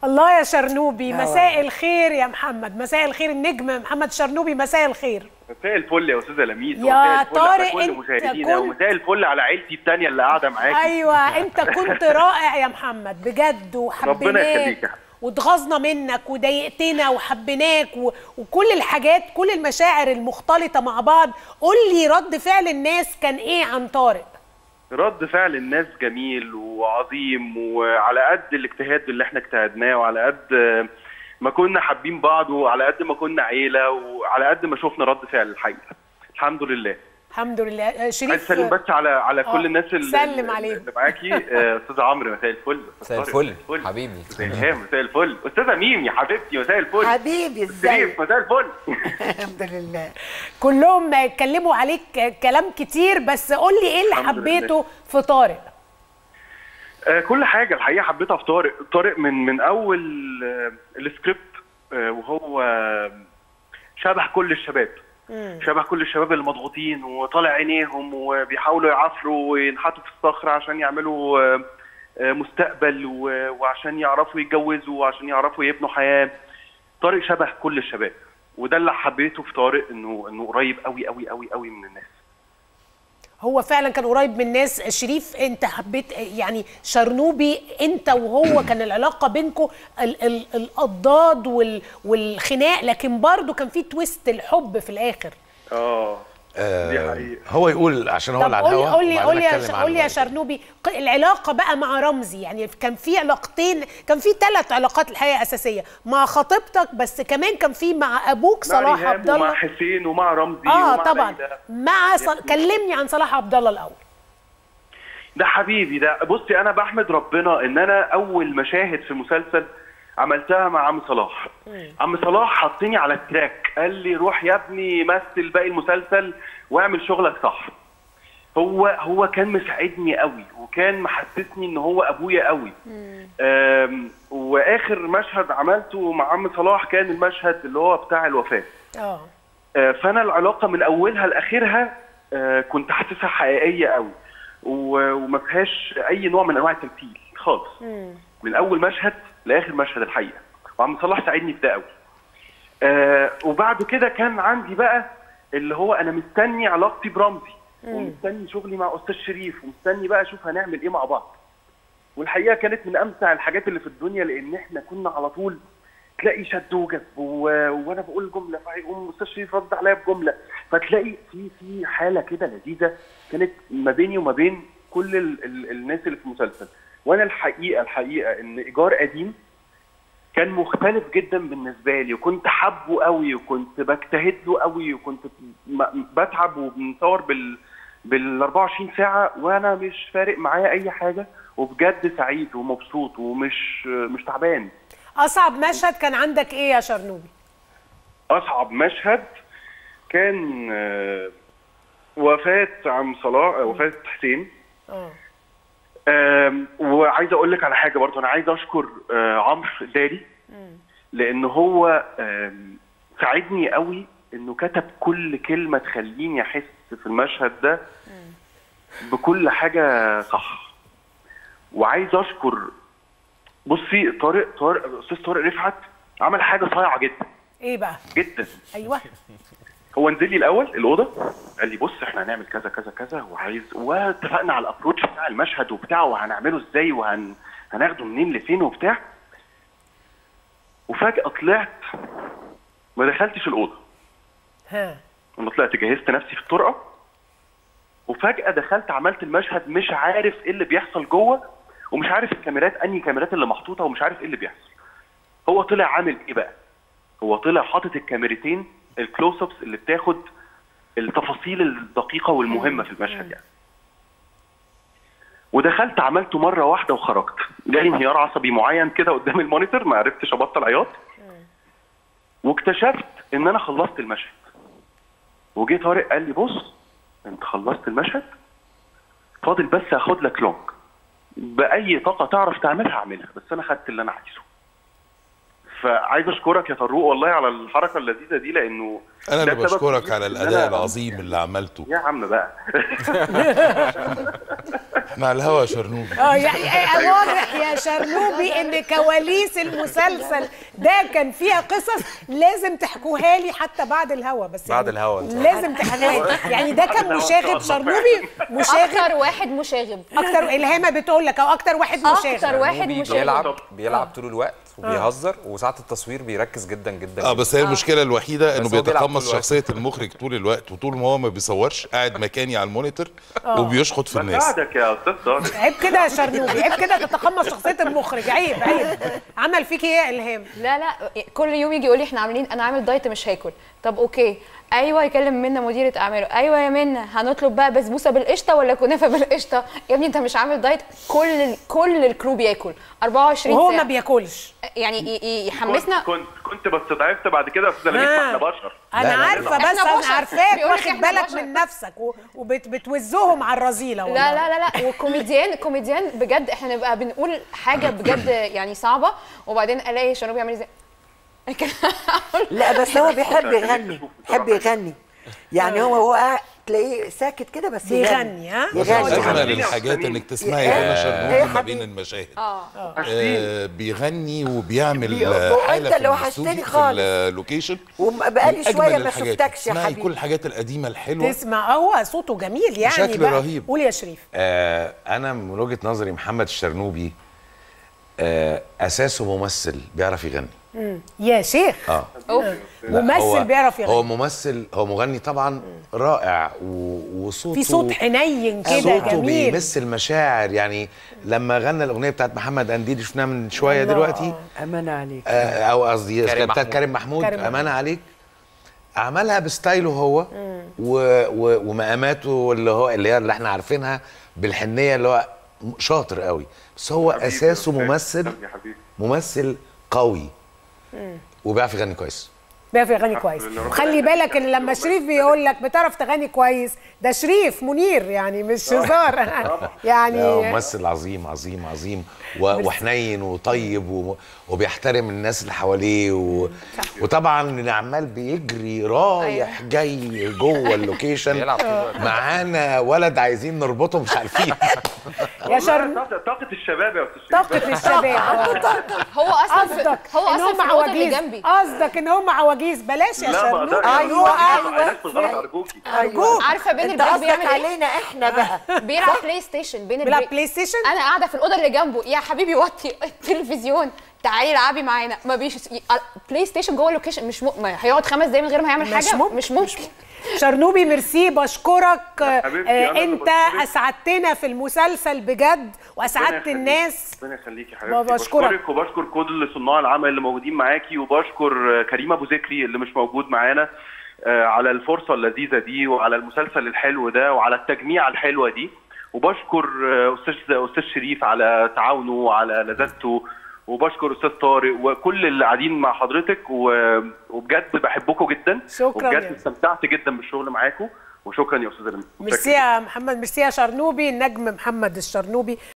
الله يا شرنوبي يا مساء ولد. الخير يا محمد مساء الخير النجم محمد شرنوبي مساء الخير مساء الفل يا استاذه لميس يا ومساء الفل على طارق، كل أنت مشاهدينا كنت- ومساء الفل على عيلتي التانية اللي قاعده معاكي ايوه انت كنت رائع يا محمد بجد ربنا وحبيناك يخليك يا حبيبي. واتغاظنا منك وضايقتنا وحبيناك و... وكل الحاجات كل المشاعر المختلطه مع بعض قول لي رد فعل الناس كان ايه عن طارق رد فعل الناس جميل وعظيم وعلى قد الاجتهاد اللي احنا اجتهدناه وعلى قد ما كنا حابين بعض وعلى قد ما كنا عيله وعلى قد ما شفنا رد فعل الحقيقه الحمد لله الحمد لله آه، عايز شريف اسلم بس على على آه، كل الناس اللي سلم عليهم. اللي معاكي آه، استاذ عمرو مساء الفل مساء أستاذ طارق، الفل حبيبي مساء الهام مساء الفل استاذه ميم يا حبيبتي مساء الفل حبيبي شريف ازيك مساء الفل الحمد لله كلهم اتكلموا عليك كلام كتير بس قول لي ايه اللي الحمد لله. حبيته في طارق آه، كل حاجه الحقيقه حبيتها في طارق طارق من من اول آه، السكريبت آه، وهو آه، شبه كل الشباب شبه كل الشباب اللي مضغوطين وطالع عينيهم وبيحاولوا يعافروا وينحتوا في الصخر عشان يعملوا آه، آه، مستقبل و- وعشان يعرفوا يتجوزوا وعشان يعرفوا يبنوا حياه طارق شبه كل الشباب وده اللي حبيته في طارق انه انه قريب قوي قوي قوي قوي من الناس هو فعلا كان قريب من الناس شريف انت حبيت يعني شرنوبي انت وهو كان العلاقه بينكم ال ال الاضداد وال والخناق لكن برضو كان في تويست الحب في الاخر اه دي آه حقيقة. هو يقول عشان هو طب اللي على قول لي الهوا قول لي وبعدين قول لي يا نتكلم ش- عنه قول لي يا بعد كده. شرنوبي ق- العلاقه بقى مع رمزي يعني كان في علاقتين كان في ثلاث علاقات الحقيقه اساسيه مع خطيبتك بس كمان كان في مع ابوك مع صلاح ريهام عبد ومع الله حسين ومع رمزي اه ومع طبعا ليلى. مع صل... كلمني عن صلاح عبد الله الاول ده حبيبي ده بصي انا بحمد ربنا ان انا اول مشاهد في مسلسل عملتها مع عم صلاح عم صلاح حطني على التراك قال لي روح يا ابني مثل باقي المسلسل واعمل شغلك صح هو هو كان مساعدني قوي وكان محسسني ان هو ابويا قوي أم، واخر مشهد عملته مع عم صلاح كان المشهد اللي هو بتاع الوفاه اه آه، فانا العلاقه من اولها لاخرها آه، كنت حاسسها حقيقيه قوي و- وما فيهاش اي نوع من انواع التمثيل خالص من اول مشهد لاخر مشهد الحقيقه وعم صلاح ساعدني في ده قوي آه وبعد كده كان عندي بقى اللي هو انا مستني علاقتي برمزي ومستني شغلي مع استاذ شريف ومستني بقى اشوف هنعمل ايه مع بعض والحقيقه كانت من امتع الحاجات اللي في الدنيا لان احنا كنا على طول تلاقي شد وجذب و... وانا بقول جمله فيقوم استاذ شريف رد عليا بجمله فتلاقي في في حاله كده لذيذه كانت ما بيني وما بين كل ال... ال... الناس اللي في المسلسل وانا الحقيقه الحقيقه ان ايجار قديم كان مختلف جدا بالنسبه لي وكنت حابه قوي وكنت بجتهد له قوي وكنت م- بتعب وبنصور بال بال 24 ساعه وانا مش فارق معايا اي حاجه وبجد سعيد ومبسوط ومش مش تعبان اصعب مشهد كان عندك ايه يا شرنوبي اصعب مشهد كان آه، وفاه عم صلاح آه، وفاه حسين اه آم، وعايز اقول لك على حاجه برضه انا عايز اشكر آه، عمرو داري لان هو آم، ساعدني قوي انه كتب كل كلمه تخليني احس في المشهد ده بكل حاجه صح وعايز اشكر بصي طارق طارق استاذ طارق رفعت عمل حاجه صايعه جدا ايه بقى جدا ايوه هو نزل لي الاول الاوضه قال لي بص احنا هنعمل كذا كذا كذا وعايز واتفقنا على الابروتش بتاع المشهد وبتاع وهنعمله ازاي وهن هناخده منين لفين وبتاع وفجاه طلعت ما دخلتش الاوضه ها لما طلعت جهزت نفسي في الطرقه وفجاه دخلت عملت المشهد مش عارف ايه اللي بيحصل جوه ومش عارف الكاميرات انهي كاميرات اللي محطوطه ومش عارف ايه اللي بيحصل هو طلع عامل ايه بقى هو طلع حاطط الكاميرتين الكلوز ابس اللي بتاخد التفاصيل الدقيقه والمهمه في المشهد يعني ودخلت عملته مره واحده وخرجت جالي انهيار عصبي معين كده قدام المونيتور ما عرفتش ابطل عياط واكتشفت ان انا خلصت المشهد وجه طارق قال لي بص انت خلصت المشهد فاضل بس اخد لك لونج باي طاقه تعرف تعملها اعملها بس انا خدت اللي انا عايزه فعايز اشكرك يا طروق والله على الحركه اللذيذه دي لانه انا ده اللي سبب بشكرك كبير على إن الاداء أنا- العظيم اللي عملته يا عم بقى احنا على الهوا يا شرنوب اه يعني آه، واضح يا شرنوبي ان كواليس المسلسل ده كان فيها قصص لازم تحكوها لي حتى بعد الهوا بس بعد يعني الهوا إن شاء الله. لازم تحكوها لي يعني ده كان بعد الهوا إن شاء مشاغب الله شرنوبي مشاغب اكتر واحد مشاغب اكتر الهامه بتقول لك او اكتر واحد اكتر مشاغب واحد شرنوبي مشاغب بيلعب بيلعب طول الوقت وبيهزر وساعة التصوير بيركز جدا جدا اه بس هي المشكله الوحيده انه بس هو بيلعب بيتقمص طول الوقت. شخصيه المخرج طول الوقت وطول ما هو ما بيصورش قاعد مكاني على المونيتور وبيشخط في الناس بساعدك يا استاذ طارق عيب كده يا شرنوبي عيب كده تتقمص شخصيه المخرج عيب عيب عمل فيكي ايه يا الهام لا لا كل يوم يجي يقول لي احنا عاملين انا عامل دايت مش هاكل طب اوكي ايوه يكلم منا مديره اعماله ايوه يا منا هنطلب بقى بسبوسه بالقشطه ولا كنافه بالقشطه يا ابني انت مش عامل دايت كل ال... كل الكرو بياكل 24 وهو ساعه ما بياكلش يعني ي- ي- كنت يحمسنا كنت كنت بس ضعفت بعد كده يا استاذ نبيل آه. ما احنا بشر انا لا، لا، عارفه لا. بس إحنا انا بشر. عارفاك بيقولك واخد إحنا بالك بشر. من نفسك وبتوزهم على الرذيله والله لا لا لا لا وكوميديان كوميديان بجد احنا نبقى بنقول حاجه بجد يعني صعبه وبعدين الاقي شنو بيعمل ازاي لا بس هو بيحب خليك يغني تشوف بيحب بصراحة. يغني يعني هو هو قاعد تلاقيه ساكت كده بس بيغني، ها؟ بس يغني اجمل خليني الحاجات أستنيك. انك تسمعي إيه؟ هنا إيه شرنوب ما حبيبي؟ بين المشاهد اه آه بيغني وبيعمل بي- آه، وأنت حاله في اللي وحشتني الاستوديو في خالص. اللوكيشن وبقالي من أجمل شويه ما الحاجات. شفتكش يا اسمعي كل حبيبي الحاجات القديمه الحلوه تسمع هو صوته جميل يعني بشكل بقى. رهيب. قول يا شريف آه انا من وجهة نظري محمد الشرنوبي آه اساسه ممثل بيعرف يغني يا شيخ اه اوف لا، ممثل هو- بيعرف يغني. هو ممثل هو مغني طبعا رائع و- وصوته في صوت حنين كده صوته جميل بيمس المشاعر يعني لما غنى الاغنيه بتاعت محمد انديل شفناها من شويه الله. دلوقتي امانه عليك آه، او قصدي كريم بتاعت محمود. كريم محمود كريم محمود. امانه عليك عملها بستايله هو و... و... ومقاماته اللي هو اللي هي اللي احنا عارفينها بالحنيه اللي هو شاطر قوي بس هو حبيبي اساسه يا أستاذ. ممثل يا حبيبي ممثل قوي وبيعرف يغني كويس بيعرف يغني كويس لله. وخلي بالك ان لما شريف بيقول لك بتعرف تغني كويس ده شريف منير يعني مش هزار لا، يعني ممثل عظيم عظيم عظيم و... وحنين وطيب و... وبيحترم الناس اللي حواليه و... وطبعا عمال بيجري رايح جاي جوه اللوكيشن بيلعب طول الوقت. معانا ولد عايزين نربطه مش عارفين يا شر والله طاقة- طاقة الشباب يا استاذ شريف. طاقة الشباب هو اصلا في قصدك هو ان اصلا هم في الاوضه اللي عواجيز جنبي قصدك ان هم عواجيز بلاش يا لا ما شرنوب اقدرش أيوة، أيوة. ناس بالغلط ارجوكي ارجوك عارفه بين انت البريك قصدك بيعمل ايه علينا احنا بقى بيلعب بلاي ستيشن بين بيلعب البريك بلاي ستيشن انا قاعده في الاوضه اللي جنبه يا حبيبي وطي التلفزيون تعالي العبي معانا ما بيش بلاي ستيشن جوه اللوكيشن مش م... ما هيقعد خمس دقايق من غير ما يعمل مش حاجه ممكن. مش ممكن شرنوبي ميرسي بشكرك يا حبيبتي، آه، أنا اللي انت بشكرك. اسعدتنا في المسلسل بجد واسعدت ربنا يخليك. الناس ربنا يخليكي يا ما حبيبتي بشكرك. بشكرك وبشكر كل صناع العمل اللي موجودين معاكي وبشكر كريم ابو ذكري اللي مش موجود معانا آه، على الفرصه اللذيذه دي وعلى المسلسل الحلو ده وعلى التجميعه الحلوه دي وبشكر آه، استاذ استاذ شريف على تعاونه وعلى لذته وبشكر استاذ طارق وكل اللي قاعدين مع حضرتك و- وبجد بحبكم جدا شكراً وبجد يا- استمتعت جدا بالشغل معاكم وشكرا يا استاذ رمي ميرسي يا محمد ميرسي يا شرنوبي النجم محمد الشرنوبي